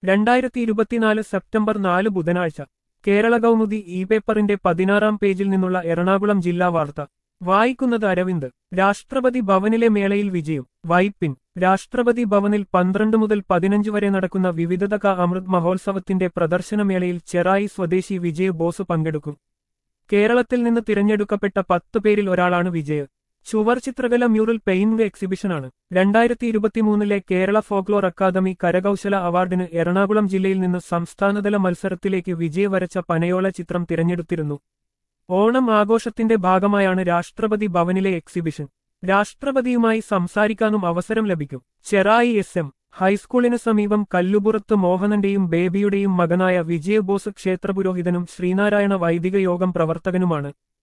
രണ്ടായിരത്തി ഇരുപത്തിനാല് സെപ്റ്റംബർ നാല് ബുധനാഴ്ച കേരള കൗമുദി ഇ പേപ്പറിന്റെ പതിനാറാം പേജിൽ നിന്നുള്ള എറണാകുളം ജില്ലാ വാർത്ത വായിക്കുന്നത് അരവിന്ദ് രാഷ്ട്രപതി ഭവനിലെ മേളയിൽ വിജയം വൈപ്പിൻ രാഷ്ട്രപതി ഭവനിൽ പന്ത്രണ്ട് മുതൽ പതിനഞ്ച് വരെ നടക്കുന്ന വിവിധത കാ അമൃത് മഹോത്സവത്തിന്റെ പ്രദർശനമേളയിൽ ചെറായി സ്വദേശി വിജയ് ബോസ് പങ്കെടുക്കും കേരളത്തിൽ നിന്ന് തിരഞ്ഞെടുക്കപ്പെട്ട പത്ത് പേരിൽ ഒരാളാണ് വിജയ് ചുവർ ചിത്രകല മ്യൂറൽ പെയിന്റ് എക്സിബിഷനാണ് രണ്ടായിരത്തി ഇരുപത്തിമൂന്നിലെ കേരള ഫോക്ലോർ അക്കാദമി കരകൗശല അവാർഡിന് എറണാകുളം ജില്ലയിൽ നിന്ന് സംസ്ഥാനതല മത്സരത്തിലേക്ക് വിജയ് വരച്ച പനയോള ചിത്രം തിരഞ്ഞെടുത്തിരുന്നു ഓണം ആഘോഷത്തിന്റെ ഭാഗമായാണ് രാഷ്ട്രപതി ഭവനിലെ എക്സിബിഷൻ രാഷ്ട്രപതിയുമായി സംസാരിക്കാനും അവസരം ലഭിക്കും ചെറായി എസ് എം ഹൈസ്കൂളിന് സമീപം കല്ലുപുറത്ത് മോഹനന്റെയും ബേബിയുടെയും മകനായ വിജയബോസ് ക്ഷേത്രപുരോഹിതനും ശ്രീനാരായണ വൈദിക യോഗം പ്രവർത്തകനുമാണ്